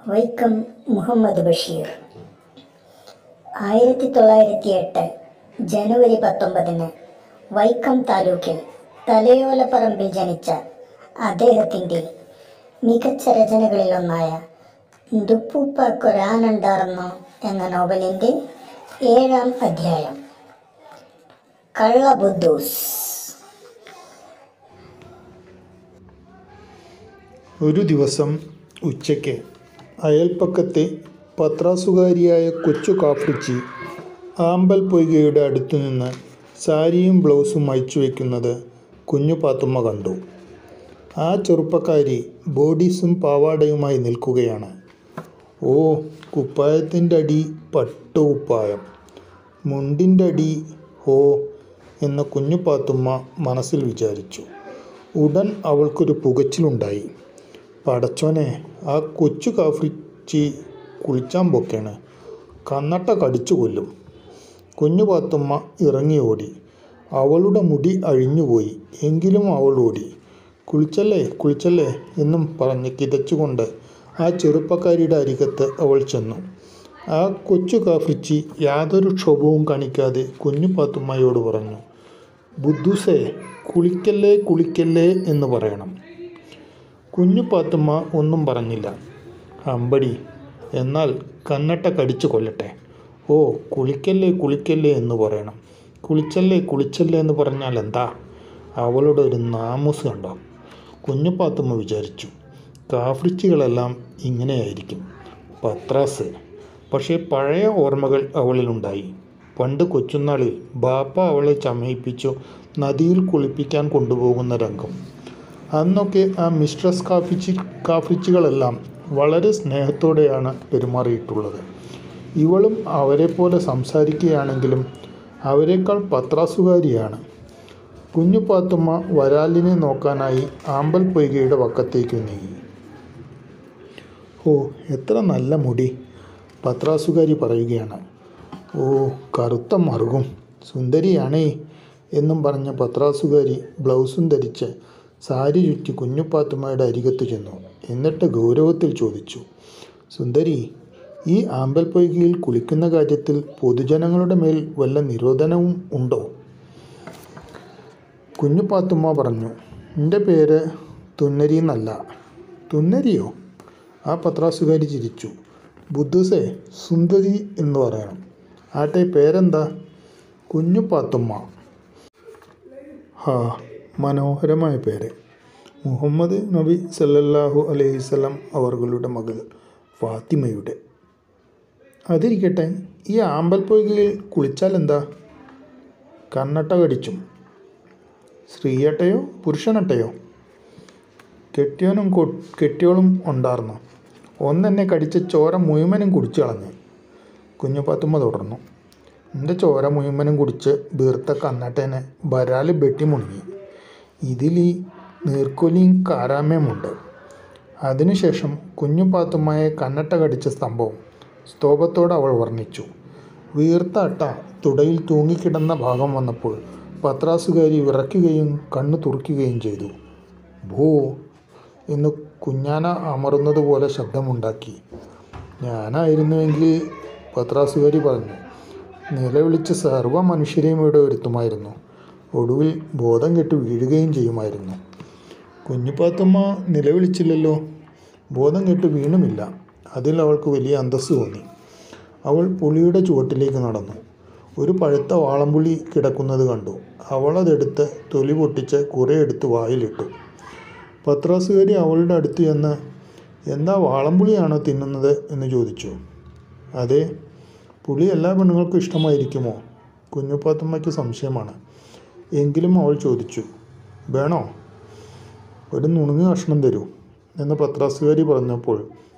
വൈക്കം മുഹമ്മദ് ബഷീർ ആയിരത്തി തൊള്ളായിരത്തി എട്ട് ജനുവരി പത്തൊമ്പതിന് വൈക്കം താലൂക്കിൽ തലയോലപ്പറമ്പിൽ ജനിച്ച അദ്ദേഹത്തിൻ്റെ മികച്ച രചനകളിലൊന്നായ ദുപ്പൂപ്പാക്കൊരാനുണ്ടാർന്നു എന്ന നോവലിൻ്റെ ഏഴാം അധ്യായം കള്ളബുദ്ധൂസ് ഒരു ദിവസം ഉച്ചയ്ക്ക് അയൽപ്പക്കത്തെ പത്രാസുകാരിയായ കൊച്ചു കാഫ്രിച്ചി ആമ്പൽ പൊയ്കയുടെ അടുത്തു നിന്ന് സാരിയും ബ്ലൗസും അയച്ചു വയ്ക്കുന്നത് കുഞ്ഞു പാത്തുമ്മ കണ്ടു ആ ചെറുപ്പക്കാരി ബോഡീസും പാവാടയുമായി നിൽക്കുകയാണ് ഓ കുപ്പായത്തിൻ്റെ അടി പട്ടു കുപ്പായം മുണ്ടിൻ്റെ അടി ഓ എന്ന കുഞ്ഞു പാത്തുമ്മ മനസ്സിൽ വിചാരിച്ചു ഉടൻ അവൾക്കൊരു പുകച്ചിലുണ്ടായി പടച്ചോനെ ആ കൊച്ചു കാഫ്രിച്ചി കുളിച്ചാൻ പൊക്കാണ് കന്നട്ട കടിച്ചു കൊല്ലും കുഞ്ഞു പാത്തുമ്മ ഇറങ്ങി ഓടി അവളുടെ മുടി അഴിഞ്ഞുപോയി എങ്കിലും അവൾ ഓടി കുളിച്ചല്ലേ കുളിച്ചല്ലേ എന്നും പറഞ്ഞ് കിതച്ചുകൊണ്ട് ആ ചെറുപ്പക്കാരിയുടെ അരികത്ത് അവൾ ചെന്നു ആ കൊച്ചു കാഫ്രിച്ചി യാതൊരു ക്ഷോഭവും കാണിക്കാതെ കുഞ്ഞു പാത്തുമ്മയോട് പറഞ്ഞു ബുദ്ധുസേ കുളിക്കല്ലേ കുളിക്കല്ലേ എന്ന് പറയണം കുഞ്ഞു പാത്തുമ്മ ഒന്നും പറഞ്ഞില്ല അമ്പടി എന്നാൽ കന്നട്ട കടിച്ചു കൊല്ലട്ടെ ഓ കുളിക്കല്ലേ കുളിക്കല്ലേ എന്ന് പറയണം കുളിച്ചല്ലേ കുളിച്ചല്ലേ എന്ന് പറഞ്ഞാൽ എന്താ അവളുടെ ഒരു നാമൂസ് കണ്ടോ കുഞ്ഞു പാത്തുമ്മ വിചാരിച്ചു കാഫ്രിച്ചികളെല്ലാം ഇങ്ങനെയായിരിക്കും പത്രാസ് പക്ഷേ പഴയ ഓർമ്മകൾ അവളിലുണ്ടായി പണ്ട് കൊച്ചുനാളിൽ ബാപ്പ അവളെ ചമയിപ്പിച്ചു നദിയിൽ കുളിപ്പിക്കാൻ കൊണ്ടുപോകുന്ന രംഗം അന്നൊക്കെ ആ മിസ്ട്രസ് കാഫിച്ചി കാഫിച്ചികളെല്ലാം വളരെ സ്നേഹത്തോടെയാണ് പെരുമാറിയിട്ടുള്ളത് ഇവളും അവരെ പോലെ സംസാരിക്കുകയാണെങ്കിലും അവരെക്കാൾ പത്രാസുകാരിയാണ് കുഞ്ഞു പാത്തുമ്മ വരാലിനെ നോക്കാനായി ആമ്പൽ പൊയ്കയുടെ വക്കത്തേക്ക് നീങ്ങി ഓ എത്ര നല്ല മുടി പത്രാസുകാരി പറയുകയാണ് ഓ കറുത്ത മറുകും സുന്ദരിയാണേ എന്നും പറഞ്ഞ പത്രാസുകാരി ബ്ലൗസും ധരിച്ച് സാരി ചുറ്റി കുഞ്ഞുപാത്തുമ്മയുടെ അരികത്ത് ചെന്നു എന്നിട്ട് ഗൗരവത്തിൽ ചോദിച്ചു സുന്ദരി ഈ ആമ്പൽ പൊയ്കയിൽ കുളിക്കുന്ന കാര്യത്തിൽ പൊതുജനങ്ങളുടെ മേൽ വല്ല നിരോധനവും ഉണ്ടോ കുഞ്ഞുപാത്തുമ്മ പറഞ്ഞു എൻ്റെ പേര് തുന്നരി എന്നല്ല തുന്നരിയോ ആ പത്രാസുകാരി ചിരിച്ചു ബുദ്ധുസേ സുന്ദരി എന്ന് പറയണം ആട്ടെ പേരെന്താ കുഞ്ഞുപാത്തുമ്മ ഹാ മനോഹരമായ പേര് മുഹമ്മദ് നബി സല്ലല്ലാഹു അലൈഹിസ്സലാം അവർകളുടെ മകൾ ഫാത്തിമയുടെ അതിരിക്കട്ടെ ഈ ആമ്പൽ പൊയ്കയിൽ കുളിച്ചാൽ എന്താ കണ്ണട്ട കടിച്ചും സ്ത്രീയട്ടയോ പുരുഷനട്ടയോ കെട്ടിയോനും കൊ- കെട്ടിയോളും ഉണ്ടായിരുന്നു ഒന്നെന്നെ കടിച്ച ചോര മുഴുവനും കുടിച്ചു കളഞ്ഞ് കുഞ്ഞുപാത്തുമ്മ തുടർന്നു എൻ്റെ ചോര മുഴുവനും കുടിച്ച് വീർത്ത കന്നട്ടേനെ വരാല് വെട്ടി മുണങ്ങി ഇതിൽ ഈ നീർക്കൊലിയും കാരാമയുമുണ്ട് അതിനുശേഷം കുഞ്ഞുപാത്തുമ്മയെ കന്നട്ട കടിച്ച സംഭവം സ്തോഭത്തോടെ അവൾ വർണ്ണിച്ചു വീർത്ത അട്ട തുടയിൽ തൂങ്ങിക്കിടന്ന ഭാഗം വന്നപ്പോൾ പത്രാസുകാരി വിറയ്ക്കുകയും കണ്ണു തുറക്കുകയും ചെയ്തു ഭൂ എന്ന് കുഞ്ഞാന അമറുന്നത് പോലെ ശബ്ദമുണ്ടാക്കി ഞാനായിരുന്നുവെങ്കിൽ പത്രാസുകാരി പറഞ്ഞു നിലവിളിച്ച് സർവ്വ മനുഷ്യരെയും ഇവിടെ വരുത്തുമായിരുന്നു ഒടുവിൽ ബോധം കെട്ട് വീഴുകയും ചെയ്യുമായിരുന്നു കുഞ്ഞുപാത്തമ്മ നിലവിളിച്ചില്ലല്ലോ ബോധം കെട്ട് വീണുമില്ല അതിൽ അവൾക്ക് വലിയ അന്തസ്സ് തോന്നി അവൾ പുളിയുടെ ചുവട്ടിലേക്ക് നടന്നു ഒരു പഴുത്ത വാളംപുളി കിടക്കുന്നത് കണ്ടു അവളതെടുത്ത് തൊലി പൊട്ടിച്ച് കുറേ എടുത്ത് വായിലിട്ടു പത്രാസുകാരി അവളുടെ അടുത്ത് ചെന്ന് എന്താ വാളംപുളിയാണോ തിന്നുന്നത് എന്ന് ചോദിച്ചു അതെ പുളി എല്ലാ പെണ്ണുങ്ങൾക്കും ഇഷ്ടമായിരിക്കുമോ കുഞ്ഞുപാത്തമ്മയ്ക്ക് സംശയമാണ് എങ്കിലും അവൾ ചോദിച്ചു വേണോ ഒരു നുണുങ്ങ് കഷ്ണം തരൂ എന്ന് പത്രാസുകാരി പറഞ്ഞപ്പോൾ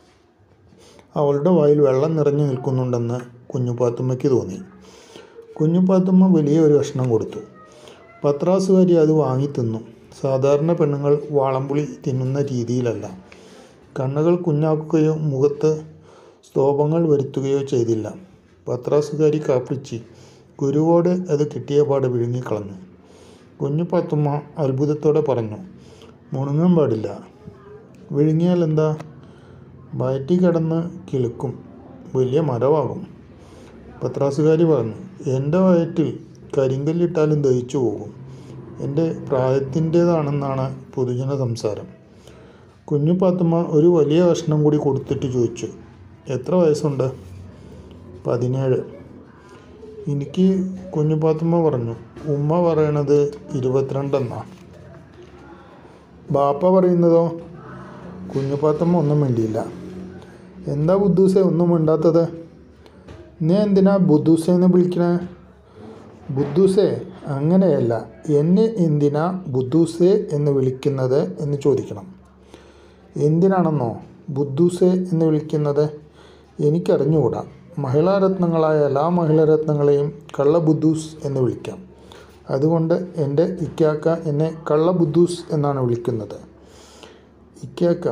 അവളുടെ വായിൽ വെള്ളം നിറഞ്ഞു നിൽക്കുന്നുണ്ടെന്ന് കുഞ്ഞുപാത്തുമ്മയ്ക്ക് തോന്നി കുഞ്ഞുപാത്തുമ്മ വലിയ ഒരു കഷ്ണം കൊടുത്തു പത്രാസുകാരി അത് വാങ്ങി തിന്നു സാധാരണ പെണ്ണുങ്ങൾ വാളംപുളി തിന്നുന്ന രീതിയിലല്ല കണ്ണുകൾ കുഞ്ഞാക്കുകയോ മുഖത്ത് സ്തോഭങ്ങൾ വരുത്തുകയോ ചെയ്തില്ല പത്രാസുകാരി കാപ്പിച്ചി ഗുരുവോട് അത് കിട്ടിയ പാട് വിഴുങ്ങിക്കളഞ്ഞു കുഞ്ഞു പാത്തുമ്മ അത്ഭുതത്തോടെ പറഞ്ഞു മുണുങ്ങാൻ പാടില്ല വിഴുങ്ങിയാൽ എന്താ വയറ്റിൽ കിടന്ന് കിളുക്കും വലിയ മരമാകും പത്രാസുകാരി പറഞ്ഞു എൻ്റെ വയറ്റിൽ കരിങ്കല്ലിട്ടാലും ദഹിച്ചു പോകും എൻ്റെ പ്രായത്തിൻ്റേതാണെന്നാണ് പൊതുജന സംസാരം കുഞ്ഞു പാത്തുമ്മ ഒരു വലിയ കഷ്ണം കൂടി കൊടുത്തിട്ട് ചോദിച്ചു എത്ര വയസ്സുണ്ട് പതിനേഴ് എനിക്ക് കുഞ്ഞു പാത്തുമ്മ പറഞ്ഞു ഉമ്മ പറയണത് ഇരുപത്തിരണ്ടെന്നാ ബാപ്പ പറയുന്നതോ കുഞ്ഞു പാത്തുമ്മ ഒന്നും മിണ്ടിയില്ല എന്താ ബുദ്ധൂസെ ഒന്നും മിണ്ടാത്തത് നീ എന്തിനാ ബുദ്ധൂസെ എന്ന് വിളിക്കണേ ബുദ്ധൂസെ അങ്ങനെയല്ല എന്നെ എന്തിനാ ബുദ്ധൂസെ എന്ന് വിളിക്കുന്നത് എന്ന് ചോദിക്കണം എന്തിനാണെന്നോ ബുദ്ധൂസെ എന്ന് വിളിക്കുന്നത് എനിക്കറിഞ്ഞുകൂടാ മഹിളാരത്നങ്ങളായ എല്ലാ മഹിളാരത്നങ്ങളെയും കള്ള ബുദ്ധൂസ് എന്ന് വിളിക്കാം അതുകൊണ്ട് എൻ്റെ ഇക്കാക്ക എന്നെ കള്ള ബുദ്ധൂസ് എന്നാണ് വിളിക്കുന്നത് ഇക്കാക്ക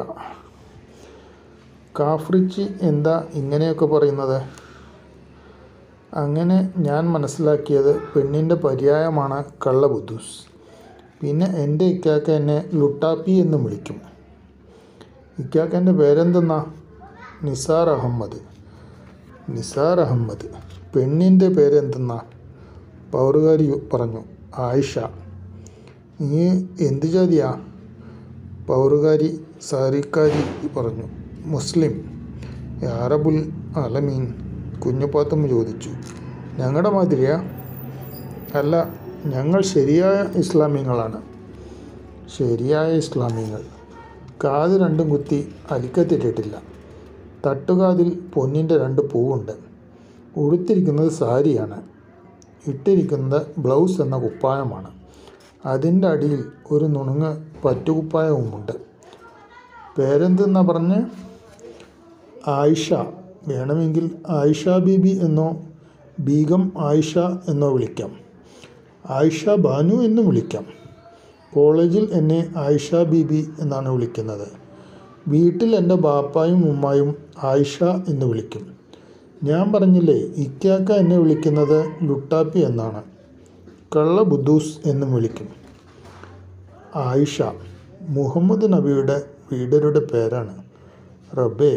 കാഫ്രിച്ചി എന്താ ഇങ്ങനെയൊക്കെ പറയുന്നത് അങ്ങനെ ഞാൻ മനസ്സിലാക്കിയത് പെണ്ണിൻ്റെ പര്യായമാണ് കള്ള ബുദ്ധൂസ് പിന്നെ എൻ്റെ ഇക്കാക്ക എന്നെ ലുട്ടാപ്പി എന്നും വിളിക്കും ഇക്കാക്കൻ്റെ പേരെന്തെന്നാ നിസാർ അഹമ്മദ് നിസാർ അഹമ്മദ് പെണ്ണിൻ്റെ പേരെന്തെന്നാ പൗറുകാരി പറഞ്ഞു ആയിഷ നീ എന്ത് ജാതിയാ പൗറുകാരി സാരിക്കാരി പറഞ്ഞു മുസ്ലിം അറബുൽ അലമീൻ കുഞ്ഞുപാത്തമ്മ ചോദിച്ചു ഞങ്ങളുടെ മാതിരിയാ അല്ല ഞങ്ങൾ ശരിയായ ഇസ്ലാമിയങ്ങളാണ് ശരിയായ ഇസ്ലാമിയങ്ങൾ കാത് രണ്ടും കുത്തി അലിക്കത്തിട്ടിട്ടില്ല തട്ടുകാതിൽ പൊന്നിൻ്റെ രണ്ട് പൂവുണ്ട് ഉടുത്തിരിക്കുന്നത് സാരിയാണ് ഇട്ടിരിക്കുന്നത് ബ്ലൗസ് എന്ന കുപ്പായമാണ് അതിൻ്റെ അടിയിൽ ഒരു നുണുങ്ങ് പറ്റുകുപ്പായവുമുണ്ട് പേരെന്തെന്നാ പറഞ്ഞ് ആയിഷ വേണമെങ്കിൽ ആയിഷ ബീബി എന്നോ ബീഗം ആയിഷ എന്നോ വിളിക്കാം ആയിഷ ബാനു എന്നും വിളിക്കാം കോളേജിൽ എന്നെ ആയിഷ ബീബി എന്നാണ് വിളിക്കുന്നത് വീട്ടിൽ എൻ്റെ ബാപ്പായും ഉമ്മായും ആയിഷ എന്ന് വിളിക്കും ഞാൻ പറഞ്ഞില്ലേ ഇക്കാക്ക എന്നെ വിളിക്കുന്നത് ലുട്ടാപ്പി എന്നാണ് കള്ള ബുദ്ധൂസ് എന്നും വിളിക്കും ആയിഷ മുഹമ്മദ് നബിയുടെ വീടരുടെ പേരാണ് റബ്ബേ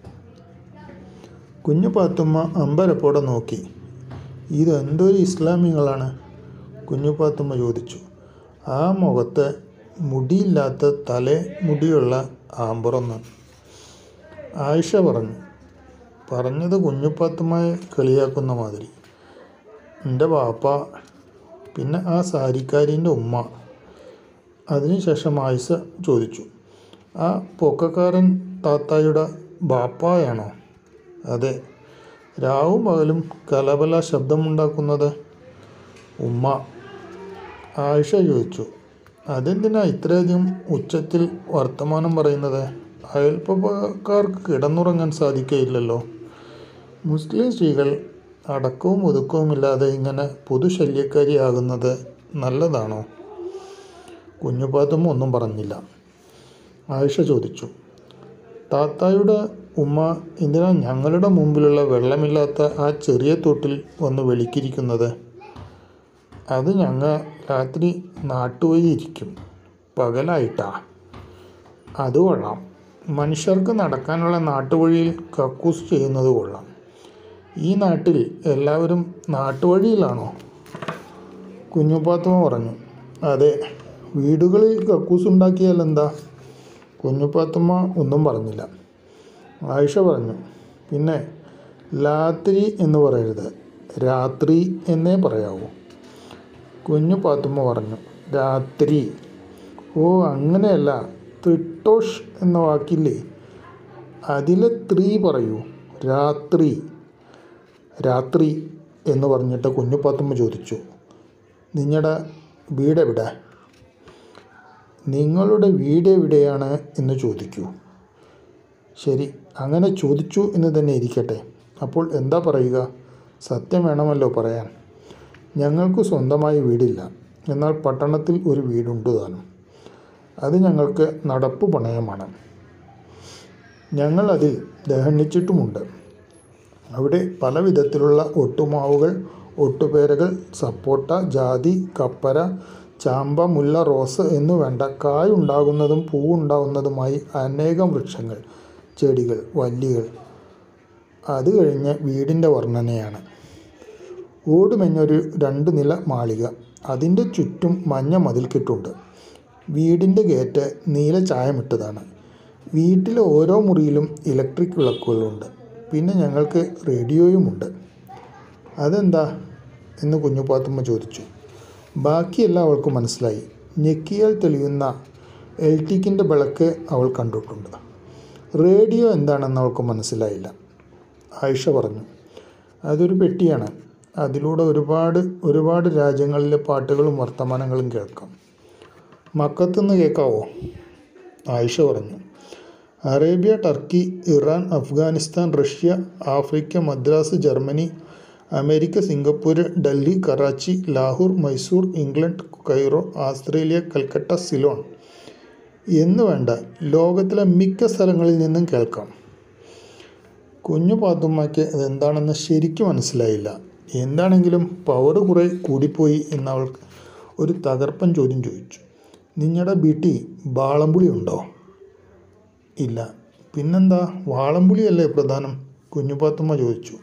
കുഞ്ഞു പാത്തുമ്മ അമ്പരപ്പോടെ നോക്കി ഇതെന്തൊരു ഇസ്ലാമികളാണ് കുഞ്ഞു പാത്തുമ്മ ചോദിച്ചു ആ മുഖത്ത് മുടിയില്ലാത്ത തലേ മുടിയുള്ള ആമ്പറൊന്ന് ആയിഷ പറഞ്ഞു പറഞ്ഞത് കുഞ്ഞുപാത്തുമ്മയെ കളിയാക്കുന്ന മാതിരി എൻ്റെ ബാപ്പ പിന്നെ ആ സാരിക്കാരിൻ്റെ ഉമ്മ അതിനുശേഷം ആയിഷ ചോദിച്ചു ആ പൊക്കക്കാരൻ താത്തായുടെ ബാപ്പായാണോ അതെ രാവും പകലും കലബല ശബ്ദമുണ്ടാക്കുന്നത് ഉമ്മ ആയിഷ ചോദിച്ചു അതെന്തിനാ ഇത്രയധികം ഉച്ചത്തിൽ വർത്തമാനം പറയുന്നത് അയൽപ്പക്കാർക്ക് കിടന്നുറങ്ങാൻ സാധിക്കുകയില്ലല്ലോ മുസ്ലിം സ്ത്രീകൾ അടക്കവും ഒതുക്കവുമില്ലാതെ ഇങ്ങനെ പൊതുശല്യക്കാരിയാകുന്നത് നല്ലതാണോ കുഞ്ഞുപാത്തുമ്മ ഒന്നും പറഞ്ഞില്ല ആയിഷ ചോദിച്ചു താത്തായുടെ ഉമ്മ എന്തിനാ ഞങ്ങളുടെ മുമ്പിലുള്ള വെള്ളമില്ലാത്ത ആ ചെറിയ തൊട്ടിൽ വന്ന് വെളിക്കിരിക്കുന്നത് അത് ഞങ്ങൾ രാത്രി നാട്ടുവഴി ഇരിക്കും പകലായിട്ടാ അത് കൊള്ളാം മനുഷ്യർക്ക് നടക്കാനുള്ള നാട്ടുവഴിയിൽ കക്കൂസ് ചെയ്യുന്നത് കൊള്ളാം ഈ നാട്ടിൽ എല്ലാവരും നാട്ടുവഴിയിലാണോ കുഞ്ഞുപാത്തുമ്മ പറഞ്ഞു അതെ വീടുകളിൽ കക്കൂസ് ഉണ്ടാക്കിയാൽ എന്താ കുഞ്ഞുപാത്തുമ്മ ഒന്നും പറഞ്ഞില്ല ആയിഷ പറഞ്ഞു പിന്നെ രാത്രി എന്ന് പറയരുത് രാത്രി എന്നേ പറയാവൂ കുഞ്ഞു പാത്തുമ്മ പറഞ്ഞു രാത്രി ഓ അങ്ങനെയല്ല ത്രിട്ടോഷ് എന്ന വാക്കില്ലേ അതിലെ ത്രീ പറയൂ രാത്രി രാത്രി എന്ന് പറഞ്ഞിട്ട് കുഞ്ഞു പാത്തുമ്മ ചോദിച്ചു നിങ്ങളുടെ വീടെവിടെ നിങ്ങളുടെ വീട് എവിടെയാണ് എന്ന് ചോദിക്കൂ ശരി അങ്ങനെ ചോദിച്ചു എന്ന് തന്നെ ഇരിക്കട്ടെ അപ്പോൾ എന്താ പറയുക സത്യം വേണമല്ലോ പറയാൻ ഞങ്ങൾക്ക് സ്വന്തമായി വീടില്ല എന്നാൽ പട്ടണത്തിൽ ഒരു വീടുണ്ട് താനും അത് ഞങ്ങൾക്ക് നടപ്പു പണയമാണ് ഞങ്ങൾ അതിൽ ദഹനിച്ചിട്ടുമുണ്ട് അവിടെ പല വിധത്തിലുള്ള ഒട്ടുമാവുകൾ ഒട്ടുപേരകൾ സപ്പോട്ട ജാതി കപ്പര ചാമ്പ മുല്ല റോസ് എന്നു വേണ്ട കായുണ്ടാകുന്നതും പൂവുണ്ടാകുന്നതുമായി അനേകം വൃക്ഷങ്ങൾ ചെടികൾ വല്ലികൾ അത് കഴിഞ്ഞ് വീടിൻ്റെ വർണ്ണനയാണ് ഓടുമെഞ്ഞൊരു രണ്ട് നില മാളിക അതിൻ്റെ ചുറ്റും മഞ്ഞ മതിൽക്കെട്ടുണ്ട് വീടിൻ്റെ ഗേറ്റ് നീല ചായമിട്ടതാണ് വീട്ടിലെ ഓരോ മുറിയിലും ഇലക്ട്രിക് വിളക്കുകളുണ്ട് പിന്നെ ഞങ്ങൾക്ക് റേഡിയോയുമുണ്ട് അതെന്താ എന്ന് കുഞ്ഞുപാത്തുമ്മ ചോദിച്ചു ബാക്കിയെല്ലാം അവൾക്ക് മനസ്സിലായി ഞെക്കിയാൽ തെളിയുന്ന എൽറ്റിക്കിൻ്റെ വിളക്ക് അവൾ കണ്ടിട്ടുണ്ട് റേഡിയോ എന്താണെന്ന് അവൾക്ക് മനസ്സിലായില്ല ആയിഷ പറഞ്ഞു അതൊരു പെട്ടിയാണ് അതിലൂടെ ഒരുപാട് ഒരുപാട് രാജ്യങ്ങളിലെ പാട്ടുകളും വർത്തമാനങ്ങളും കേൾക്കാം മക്കത്തുനിന്ന് കേൾക്കാവോ ആയിഷ പറഞ്ഞു Arabia Turkey Iran Afghanistan Russia Africa Madras Germany America Singapore Delhi Karachi Lahore Mysore England Cairo Australia Calcutta Ceylon എന്ന് വേണ്ട ലോകത്തിലെ മിക്ക സ്ഥലങ്ങളിൽ നിന്നും കേൾക്കാം കുഞ്ഞു പാത്തുമ്മയ്ക്ക് ഇതെന്താണെന്ന് ശരിക്കും മനസ്സിലായില്ല എന്താണെങ്കിലും പവർ കുറേ കൂടിപ്പോയി എന്നവൾക്ക് ഒരു തകർപ്പൻ ചോദ്യം ചോദിച്ചു നിങ്ങളുടെ വീട്ടിൽ ബാളംപുളി ഉണ്ടോ ഇല്ല പിന്നെന്താ വാളംപുളിയല്ലേ പ്രധാനം കുഞ്ഞുപാത്തുമ്മ ചോദിച്ചു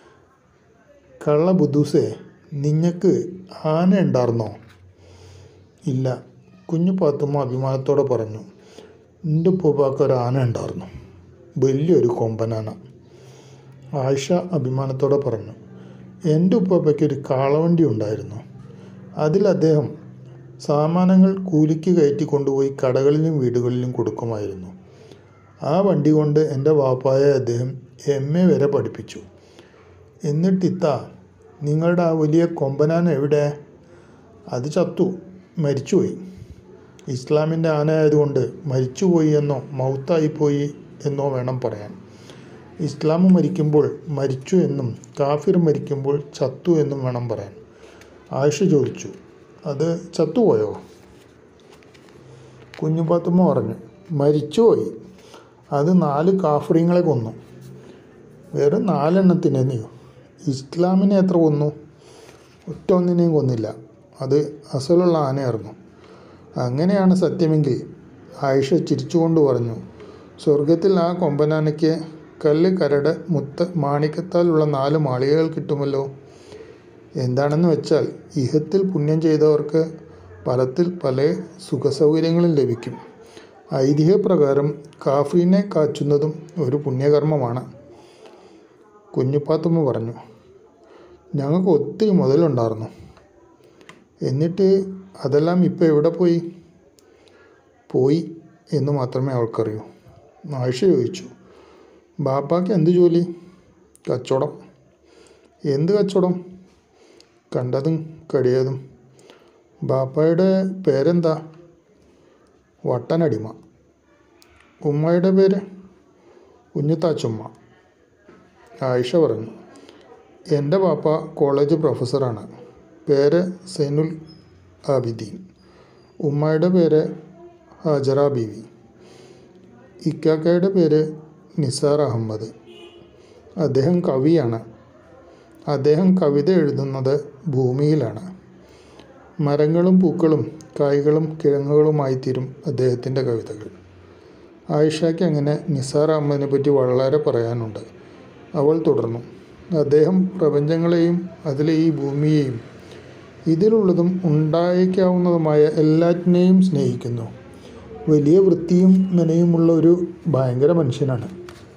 കള്ള ബുദ്ധൂസേ നിങ്ങക്ക് ആന ഉണ്ടായിരുന്നോ ഇല്ല കുഞ്ഞു പാത്തുമ്മ അഭിമാനത്തോടെ പറഞ്ഞു എൻ്റെ ഉപ്പൂപ്പാക്ക് ഒരു ആന ഉണ്ടായിരുന്നു വലിയൊരു കൊമ്പനാന ആയിഷ അഭിമാനത്തോടെ പറഞ്ഞു എൻ്റെ ഉപ്പാപ്പയ്ക്ക് ഒരു കാളവണ്ടി ഉണ്ടായിരുന്നു അതിൽ അദ്ദേഹം സാമാനങ്ങൾ കൂലിക്ക് കയറ്റി കൊണ്ടുപോയി കടകളിലും വീടുകളിലും കൊടുക്കുമായിരുന്നു ആ വണ്ടി കൊണ്ട് എൻ്റെ വാപ്പായെ അദ്ദേഹം എം എ വരെ പഠിപ്പിച്ചു എന്നിട്ടിത്ത നിങ്ങളുടെ ആ വലിയ കൊമ്പനാന എവിടെ അത് ചത്തു മരിച്ചുപോയി ഇസ്ലാമിൻ്റെ ആനയായതുകൊണ്ട് മരിച്ചുപോയി എന്നോ മൗത്തായിപ്പോയി എന്നോ വേണം പറയാൻ ഇസ്ലാം മരിക്കുമ്പോൾ മരിച്ചു എന്നും കാഫിർ മരിക്കുമ്പോൾ ചത്തു എന്നും വേണം പറയാൻ ആയിഷ ചോദിച്ചു അത് ചത്തുപോയോ കുഞ്ഞുപാത്തുമ്മ പറഞ്ഞു മരിച്ചുപോയി അത് നാല് കാഫറിങ്ങളെ കൊന്നു വെറും നാലെണ്ണത്തിനെന്നെയോ ഇസ്ലാമിനെ എത്ര കൊന്നു ഒറ്റ ഒന്നിനെയും കൊന്നില്ല അത് അസലുള്ള ആനയായിരുന്നു അങ്ങനെയാണ് സത്യമെങ്കിൽ ആയിഷ ചിരിച്ചുകൊണ്ട് പറഞ്ഞു സ്വർഗത്തിൽ ആ കൊമ്പനാനയ്ക്ക് കല്ല് കരട് മുത്ത് മാണിക്കത്താലുള്ള നാല് മാളികകൾ കിട്ടുമല്ലോ എന്താണെന്ന് വെച്ചാൽ ഇഹത്തിൽ പുണ്യം ചെയ്തവർക്ക് ഫലത്തിൽ പല സുഖസൗകര്യങ്ങളും ലഭിക്കും ഐതിഹ്യപ്രകാരം കാഫീനെ കാച്ചുന്നതും ഒരു പുണ്യകർമ്മമാണ് കുഞ്ഞുപാത്തുമ്മ പറഞ്ഞു ഞങ്ങൾക്ക് ഒത്തിരി മുതലുണ്ടായിരുന്നു എന്നിട്ട് അതെല്ലാം ഇപ്പോൾ എവിടെ പോയി പോയി എന്ന് മാത്രമേ അവൾക്കറിയൂ ആയിഷ ചോദിച്ചു ബാപ്പാക്ക് എന്ത് ജോലി കച്ചവടം എന്ത് കച്ചവടം കണ്ടതും കടിയതും ബാപ്പായുടെ പേരെന്താ വട്ടനടിമ ഉമ്മയുടെ പേര് കുഞ്ഞുത്താച്ചുമ്മ ആയിഷ പറഞ്ഞു എൻ്റെ പാപ്പ കോളേജ് പ്രൊഫസറാണ് പേര് സൈനുൽ ആബിദീൻ ഉമ്മയുടെ പേര് ഹാജറ ബീവി ഇക്കാക്കയുടെ പേര് നിസാർ അഹമ്മദ് അദ്ദേഹം കവിയാണ് അദ്ദേഹം കവിത എഴുതുന്നത് ഭൂമിയിലാണ് മരങ്ങളും പൂക്കളും കായ്കളും കിഴങ്ങുകളുമായി തീരും അദ്ദേഹത്തിൻ്റെ കവിതകൾ ആയിഷയ്ക്ക് അങ്ങനെ നിസാർ അഹമ്മദിനെ പറ്റി വളരെ പറയാനുണ്ട് അവൾ തുടർന്നു അദ്ദേഹം പ്രപഞ്ചങ്ങളെയും അതിലെ ഈ ഭൂമിയെയും ഇതിലുള്ളതും ഉണ്ടായേക്കാവുന്നതുമായ എല്ലാറ്റിനെയും സ്നേഹിക്കുന്നു വലിയ വൃത്തിയും മെനയുമുള്ള ഒരു ഭയങ്കര മനുഷ്യനാണ്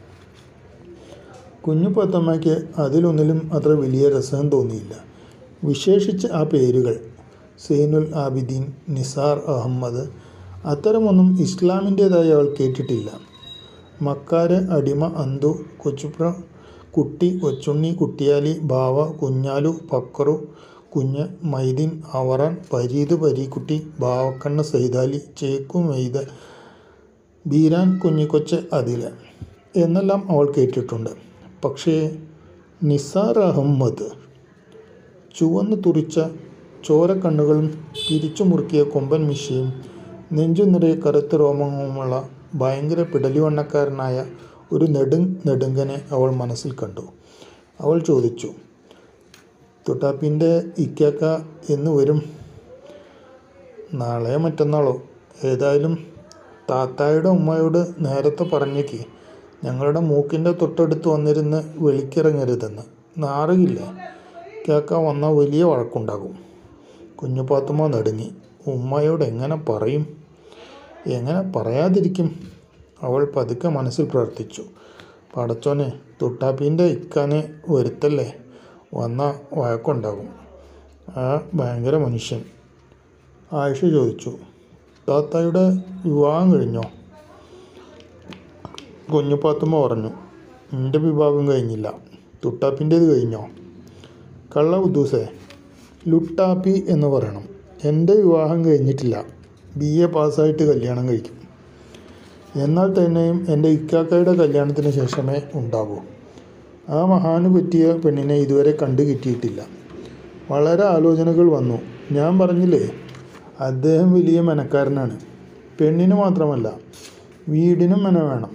കുഞ്ഞു പത്തമ്മയ്ക്ക് അതിലൊന്നിലും അത്ര വലിയ രസം തോന്നിയില്ല വിശേഷിച്ച് ആ പേരുകൾ സൈനുൽ ആബിദീൻ നിസാർ അഹമ്മദ് അത്തരമൊന്നും ഇസ്ലാമിൻ്റേതായി അവൾ കേട്ടിട്ടില്ല മക്കാര് അടിമ അന്തു കൊച്ചുപ്ര കുട്ടി കൊച്ചുണ്ണി കുട്ടിയാലി ബാവ കുഞ്ഞാലു പക്കറു കുഞ്ഞ് മൈദീൻ അവറാൻ പരീത് പരീക്കുട്ടി ബാവക്കണ്ണ് സൈതാലി ചേക്കു മെയ്ത് ബീരാൻ കുഞ്ഞിക്കൊച്ച് അതില എന്നെല്ലാം അവൾ കേട്ടിട്ടുണ്ട് പക്ഷേ നിസാർ അഹമ്മദ് ചുവന്ന് തുറിച്ച ചോരക്കണ്ണുകളും പിരിച്ചു മുറുക്കിയ കൊമ്പൻ മിശയും നെഞ്ചു നിറയെ കറുത്ത രോമങ്ങളുമുള്ള ഭയങ്കര പിടലിവണ്ണക്കാരനായ ഒരു നെടും നെടുങ്കനെ അവൾ മനസ്സിൽ കണ്ടു അവൾ ചോദിച്ചു തുട്ടാപ്പിൻ്റെ ഇക്കാക്ക എന്ന് വരും നാളെയോ മറ്റന്നാളോ ഏതായാലും താത്തായുടെ ഉമ്മയോട് നേരത്തെ പറഞ്ഞേക്ക് ഞങ്ങളുടെ മൂക്കിൻ്റെ തൊട്ടടുത്ത് വന്നിരുന്ന് വെളിക്കിറങ്ങരുതെന്ന് നാറുകില്ലേ കേൾക്കാൻ വന്നാൽ വലിയ വഴക്കുണ്ടാകും കുഞ്ഞുപാത്തുമ്മ നെടുങ്ങി ഉമ്മയോട് എങ്ങനെ പറയും എങ്ങനെ പറയാതിരിക്കും അവൾ പതുക്കെ മനസ്സിൽ പ്രാർത്ഥിച്ചു പടച്ചോനെ തുട്ടാപ്പീൻ്റെ ഇക്കാനെ വരുത്തല്ലേ വന്ന വഴക്കുണ്ടാകും ആ ഭയങ്കര മനുഷ്യൻ ആയിഷ ചോദിച്ചു താത്തായുടെ വിവാഹം കഴിഞ്ഞോ കുഞ്ഞുപാത്തുമ്മ പറഞ്ഞു എൻ്റെ വിഭാഗം കഴിഞ്ഞില്ല തുട്ടാപ്പിൻ്റേത് കഴിഞ്ഞോ കള്ള ഉദ്ദൂസേ ലുട്ടാപ്പി എന്ന് പറയണം എൻ്റെ വിവാഹം കഴിഞ്ഞിട്ടില്ല ബി എ പാസ്സായിട്ട് കല്യാണം കഴിക്കും എന്നാൽ തന്നെയും എൻ്റെ ഇക്കാക്കയുടെ കല്യാണത്തിന് ശേഷമേ ഉണ്ടാകൂ ആ മഹാന് പറ്റിയ പെണ്ണിനെ ഇതുവരെ കണ്ടു കിട്ടിയിട്ടില്ല വളരെ ആലോചനകൾ വന്നു ഞാൻ പറഞ്ഞില്ലേ അദ്ദേഹം വലിയ മെനക്കാരനാണ് പെണ്ണിന് മാത്രമല്ല വീടിനും മെന വേണം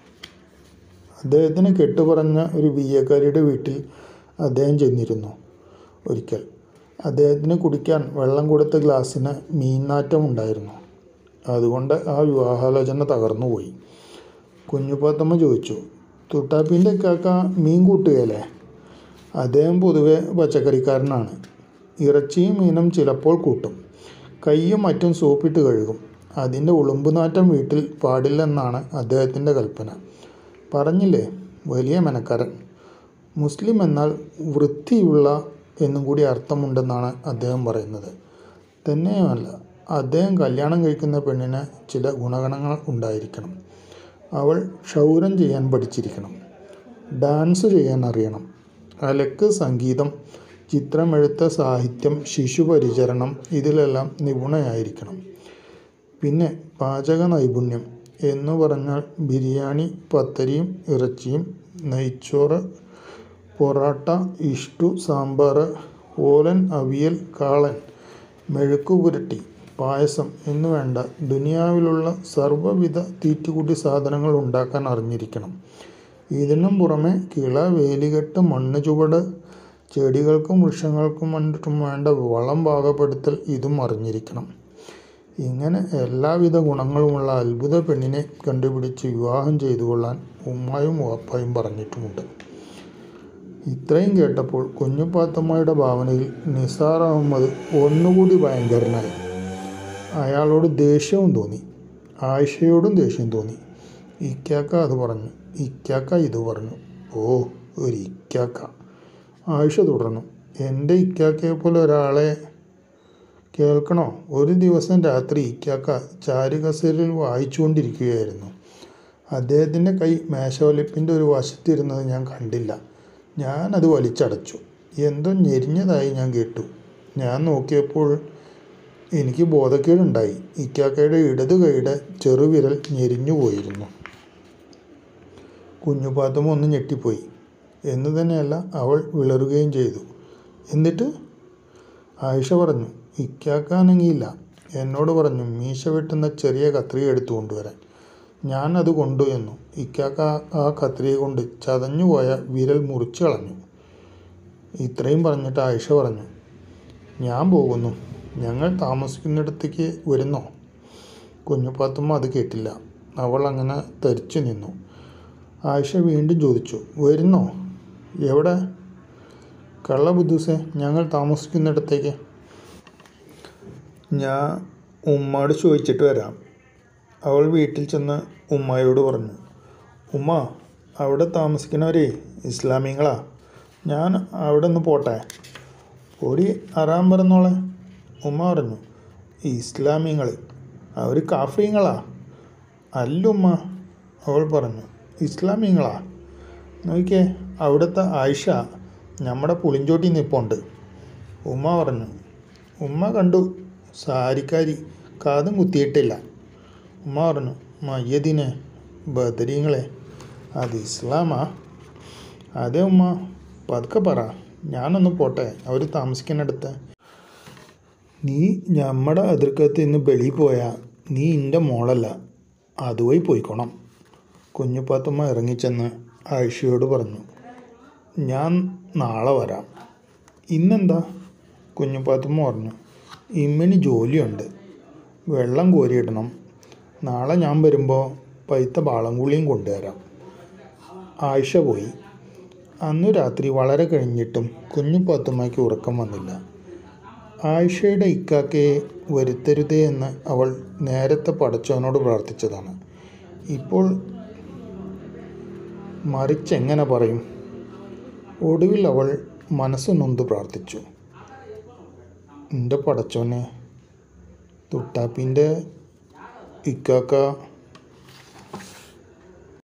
അദ്ദേഹത്തിന് കെട്ടുപറഞ്ഞ ഒരു ബി എക്കാരിയുടെ വീട്ടിൽ അദ്ദേഹം ചെന്നിരുന്നു ഒരിക്കൽ അദ്ദേഹത്തിന് കുടിക്കാൻ വെള്ളം കൊടുത്ത ഗ്ലാസ്സിന് മീൻനാറ്റം ഉണ്ടായിരുന്നു അതുകൊണ്ട് ആ വിവാഹാലോചന തകർന്നുപോയി കുഞ്ഞുപാത്തമ്മ ചോദിച്ചു തുട്ടാപ്പീൻ്റെ കാക്ക മീൻ കൂട്ടുകയല്ലേ അദ്ദേഹം പൊതുവെ പച്ചക്കറിക്കാരനാണ് ഇറച്ചിയും മീനും ചിലപ്പോൾ കൂട്ടും കൈയും മറ്റും സോപ്പിട്ട് കഴുകും അതിൻ്റെ ഉളുമ്പുനാറ്റം വീട്ടിൽ പാടില്ലെന്നാണ് അദ്ദേഹത്തിൻ്റെ കൽപ്പന പറഞ്ഞില്ലേ വലിയ മെനക്കാരൻ മുസ്ലിം എന്നാൽ വൃത്തിയുള്ള എന്നും കൂടി അർത്ഥമുണ്ടെന്നാണ് അദ്ദേഹം പറയുന്നത് തന്നെയുമല്ല അദ്ദേഹം കല്യാണം കഴിക്കുന്ന പെണ്ണിന് ചില ഗുണഗണങ്ങൾ ഉണ്ടായിരിക്കണം അവൾ ക്ഷൗരം ചെയ്യാൻ പഠിച്ചിരിക്കണം ഡാൻസ് ചെയ്യാൻ അറിയണം അലക്ക് സംഗീതം ചിത്രമെഴുത്ത് സാഹിത്യം ശിശുപരിചരണം ഇതിലെല്ലാം നിപുണയായിരിക്കണം പിന്നെ പാചക നൈപുണ്യം എന്ന് പറഞ്ഞാൽ ബിരിയാണി പത്തരിയും ഇറച്ചിയും നെയ്ച്ചോറ് പൊറാട്ട ഇഷ്ടു സാമ്പാർ ഓലൻ അവിയൽ കാളൻ മെഴുക്കുപുരട്ടി പായസം എന്ന് വേണ്ട ദുനിയാവിലുള്ള സർവ്വവിധ തീറ്റുകൂടി സാധനങ്ങൾ ഉണ്ടാക്കാൻ അറിഞ്ഞിരിക്കണം ഇതിനും പുറമെ കിള വേലികെട്ട് മണ്ണ് ചുവട് ചെടികൾക്കും വൃക്ഷങ്ങൾക്കും മറ്റും വേണ്ട വളം പാകപ്പെടുത്തൽ ഇതും അറിഞ്ഞിരിക്കണം ഇങ്ങനെ എല്ലാവിധ ഗുണങ്ങളുമുള്ള അത്ഭുത പെണ്ണിനെ കണ്ടുപിടിച്ച് വിവാഹം ചെയ്തു കൊള്ളാൻ ഉമ്മായും വാപ്പായും പറഞ്ഞിട്ടുമുണ്ട് ഇത്രയും കേട്ടപ്പോൾ കുഞ്ഞുപാത്തമ്മയുടെ ഭാവനയിൽ നിസാർ അഹമ്മദ് ഒന്നുകൂടി ഭയങ്കരനായി അയാളോട് ദേഷ്യവും തോന്നി ആയിഷയോടും ദേഷ്യം തോന്നി ഇക്കാക്ക അത് പറഞ്ഞു ഇക്കാക്ക ഇത് പറഞ്ഞു ഓ ഒരു ഇക്കാക്ക ആയിഷ തുടർന്നു എൻ്റെ ഇക്കാക്കയെ പോലെ ഒരാളെ കേൾക്കണോ ഒരു ദിവസം രാത്രി ഇക്കാക്ക ചാരുകസേരയിൽ വായിച്ചുകൊണ്ടിരിക്കുകയായിരുന്നു അദ്ദേഹത്തിൻ്റെ കൈ മേശവലിപ്പിൻ്റെ ഒരു വശത്തിരുന്നത് ഞാൻ കണ്ടില്ല ഞാനത് വലിച്ചടച്ചു എന്തോ ഞെരിഞ്ഞതായി ഞാൻ കേട്ടു ഞാൻ നോക്കിയപ്പോൾ എനിക്ക് ബോധക്കേടുണ്ടായി ഇക്കാക്കയുടെ ഇടത് കൈയുടെ ചെറുവിരൽ ഞെരിഞ്ഞു പോയിരുന്നു കുഞ്ഞുപാത്തും ഒന്ന് ഞെട്ടിപ്പോയി എന്ന് തന്നെയല്ല അവൾ വിളറുകയും ചെയ്തു എന്നിട്ട് ആയിഷ പറഞ്ഞു ഇക്കാക്കാനങ്ങിയില്ല എന്നോട് പറഞ്ഞു മീശ വെട്ടുന്ന ചെറിയ കത്രിക എടുത്തു കൊണ്ടുവരാൻ ഞാൻ അത് കൊണ്ടു എന്നു ഇക്കാക്ക ആ കത്രിക കൊണ്ട് ചതഞ്ഞുപോയ വിരൽ മുറിച്ചു കളഞ്ഞു ഇത്രയും പറഞ്ഞിട്ട് ആയിഷ പറഞ്ഞു ഞാൻ പോകുന്നു ഞങ്ങൾ താമസിക്കുന്നിടത്തേക്ക് വരുന്നോ കുഞ്ഞുപാത്തുമ്മ അത് കേട്ടില്ല അവൾ അങ്ങനെ തരിച്ചു നിന്നു ആയിഷ വീണ്ടും ചോദിച്ചു വരുന്നോ എവിടെ കള്ള ബുദ്ധൂസെ ഞങ്ങൾ താമസിക്കുന്നിടത്തേക്ക് ഞാൻ ഉമ്മയോട് ചോദിച്ചിട്ട് വരാം അവൾ വീട്ടിൽ ചെന്ന് ഉമ്മയോട് പറഞ്ഞു ഉമ്മ അവിടെ താമസിക്കുന്നവരേ ഇസ്ലാമിങ്ങളാ ഞാൻ അവിടെ നിന്ന് പോട്ടെ ഓടി അറാൻ പറഞ്ഞോളെ ഉമ്മ പറഞ്ഞു ഇസ്ലാമിങ്ങൾ അവർ കാഫ്രീങ്ങളാ അല്ലുമ്മ അവൾ പറഞ്ഞു ഇസ്ലാമിങ്ങളാ നോക്കിയേ അവിടുത്തെ ആയിഷ നമ്മുടെ പുളിഞ്ചോട്ടി നിൽപ്പുണ്ട് ഉമ്മ പറഞ്ഞു ഉമ്മ കണ്ടു സാരിക്കാരി കാതും കുത്തിയിട്ടില്ല ഉമ്മ പറഞ്ഞു മയ്യദിനെ ബദരീങ്ങളെ അത് ഇസ്ലാമാ അതെ ഉമ്മ പതുക്കെ പറ ഞാനൊന്ന് പോട്ടെ അവർ താമസിക്കുന്നിടത്ത് നീ ഞമ്മടെ അതിർക്കത്ത് നിന്ന് വെളിയിൽ പോയാൽ നീ എൻ്റെ മോളല്ല അതുവഴി പോയിക്കോണം കുഞ്ഞുപാത്തമ്മ ഇറങ്ങിച്ചെന്ന് ആയിഷയോട് പറഞ്ഞു ഞാൻ നാളെ വരാം ഇന്നെന്താ കുഞ്ഞുപാത്തമ്മ പറഞ്ഞു ഇമ്മിനി ജോലിയുണ്ട് വെള്ളം കോരിയിടണം നാളെ ഞാൻ വരുമ്പോൾ പൈത്ത ബാളംകുളിയും കൊണ്ടുവരാം ആയിഷ പോയി അന്നു രാത്രി വളരെ കഴിഞ്ഞിട്ടും കുഞ്ഞു പാത്തുമ്മയ്ക്ക് ഉറക്കം വന്നില്ല ആയിഷയുടെ ഇക്കാക്കയെ വരുത്തരുതേ എന്ന് അവൾ നേരത്തെ പടച്ചവനോട് പ്രാർത്ഥിച്ചതാണ് ഇപ്പോൾ മറിച്ചെങ്ങനെ പറയും ഒടുവിൽ അവൾ മനസ്സ് നൊന്ത് പ്രാർത്ഥിച്ചു എൻ്റെ പടച്ചോനെ തുട്ടാപ്പിൻ്റെ ഇക്കാക്ക